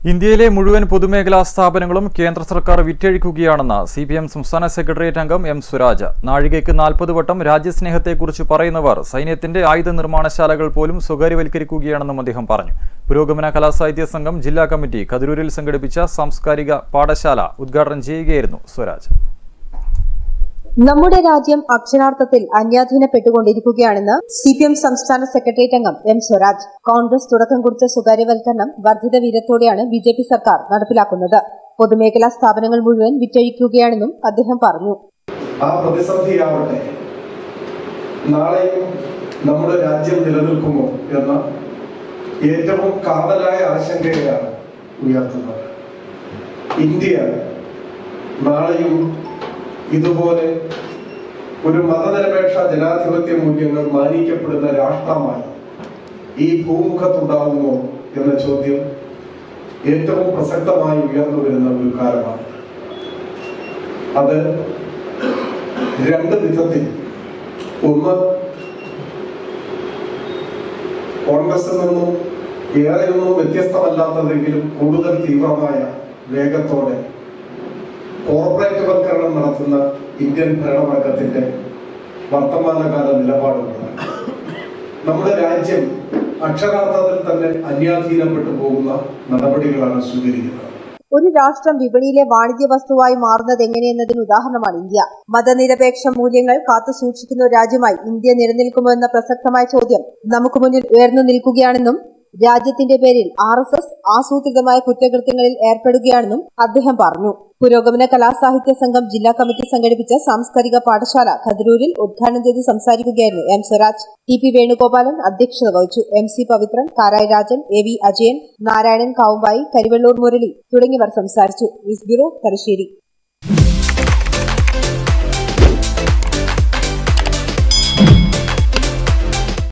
ഇന്ത്യയിലെ മുഴുവൻ പൊതുമേഖലാ സ്ഥാപനങ്ങളും കേന്ദ്ര സർക്കാർ വിറ്റഴിക്കുകയാണെന്ന് സി പി എം സംസ്ഥാന സെക്രട്ടേറിയറ്റ് അംഗം എം സ്വരാജ് നാഴികയ്ക്ക് നാൽപ്പത് വട്ടം രാജ്യസ്നേഹത്തെക്കുറിച്ച് പറയുന്നവർ സൈന്യത്തിന്റെ ആയുധ നിർമ്മാണശാലകൾ പോലും സ്വകാര്യവൽക്കരിക്കുകയാണെന്നും അദ്ദേഹം പറഞ്ഞു പുരോഗമന കലാസാഹിത്യ സംഘം ജില്ലാ കമ്മിറ്റി കതിരൂരിൽ സംഘടിപ്പിച്ച സാംസ്കാരിക പാഠശാല ഉദ്ഘാടനം ചെയ്യുകയായിരുന്നു സ്വരാജ് നമ്മുടെ രാജ്യം അക്ഷരാർത്ഥത്തിൽ അന്യാധീനപ്പെട്ടുകൊണ്ടിരിക്കുകയാണെന്ന് സി പി എം സംസ്ഥാന സെക്രട്ടേറിയറ്റ് അംഗം എം സ്വരാജ് കോൺഗ്രസ് തുടക്കം കുറിച്ച സ്വകാര്യവൽക്കരണം വർദ്ധിത വീരത്തോടെയാണ് ബി ജെ പി സർക്കാർ നടപ്പിലാക്കുന്നത് പൊതുമേഖലാ സ്ഥാപനങ്ങൾ മുഴുവൻ വിറ്റഴിക്കുകയാണെന്നും അദ്ദേഹം പറഞ്ഞു ആ പ്രതിസന്ധിയാവട്ടെ നാളെയും നമ്മുടെ രാജ്യം നിലനിൽക്കുമോ എന്ന ഏറ്റവും കാതലായ ആശങ്കയാണ് ഉയർത്തുന്നത് ഇന്ത്യ നാളെയും ഇതുപോലെ ഒരു മതനിരപേക്ഷ ജനാധിപത്യ മൂല്യങ്ങൾ മാനിക്കപ്പെടുന്ന രാഷ്ട്രമായി ഈ ഭൂമുഖത്തുണ്ടാകുമോ എന്ന ചോദ്യം ഏറ്റവും പ്രസക്തമായി ഉയർന്നു വരുന്ന ഒരു കാലമാണ് അത് രണ്ട് വിധത്തിൽ ഒന്ന് കോൺഗ്രസിൽ നിന്നും ഏറെയൊന്നും വ്യത്യസ്തമല്ലാത്തതെങ്കിലും കൂടുതൽ തീവ്രമായ വേഗത്തോടെ കോർപ്പറേറ്റ് വൽക്കരണം നടത്തുന്ന ഇന്ത്യൻ ഭരണവർഗത്തിന്റെ വർത്തമാനകാല നിലപാടുകളാണ് നമ്മുടെ രാജ്യം അക്ഷരാർത്ഥത്തിൽ തന്നെ അന്യാധീനപ്പെട്ടു പോകുന്ന നടപടികളാണ് സ്വീകരിക്കുന്നത് ഒരു രാഷ്ട്രം വിപണിയിലെ വാണിജ്യ വസ്തുവായി മാറുന്നത് എങ്ങനെയെന്നതിന് ഉദാഹരണമാണ് ഇന്ത്യ മതനിരപേക്ഷ മൂല്യങ്ങൾ കാത്തു സൂക്ഷിക്കുന്ന ഒരു രാജ്യമായി ഇന്ത്യ നിലനിൽക്കുമോ എന്ന പ്രസക്തമായ ചോദ്യം നമുക്ക് മുന്നിൽ ഉയർന്നു നിൽക്കുകയാണെന്നും രാജ്യത്തിന്റെ പേരിൽ ആർ എസ് എസ് ആസൂത്രിതമായ കുറ്റകൃത്യങ്ങളിൽ ഏർപ്പെടുകയാണെന്നും അദ്ദേഹം പറഞ്ഞു പുരോഗമന കലാസാഹിത്യ സംഘം ജില്ലാ കമ്മിറ്റി സംഘടിപ്പിച്ച സാംസ്കാരിക പാഠശാല ഖദരൂരിൽ ഉദ്ഘാടനം ചെയ്ത് സംസാരിക്കുകയായിരുന്നു M Swaraj T P Venugopalan അധ്യക്ഷത വഹിച്ചു M C Pavithran Karayi Rajan A V Ajayan Narayanan Kavumbayi Karivellur Murali തുടങ്ങിയവർ സംസാരിച്ചു ന്യൂസ് ബ്യൂറോ തലശ്ശേരി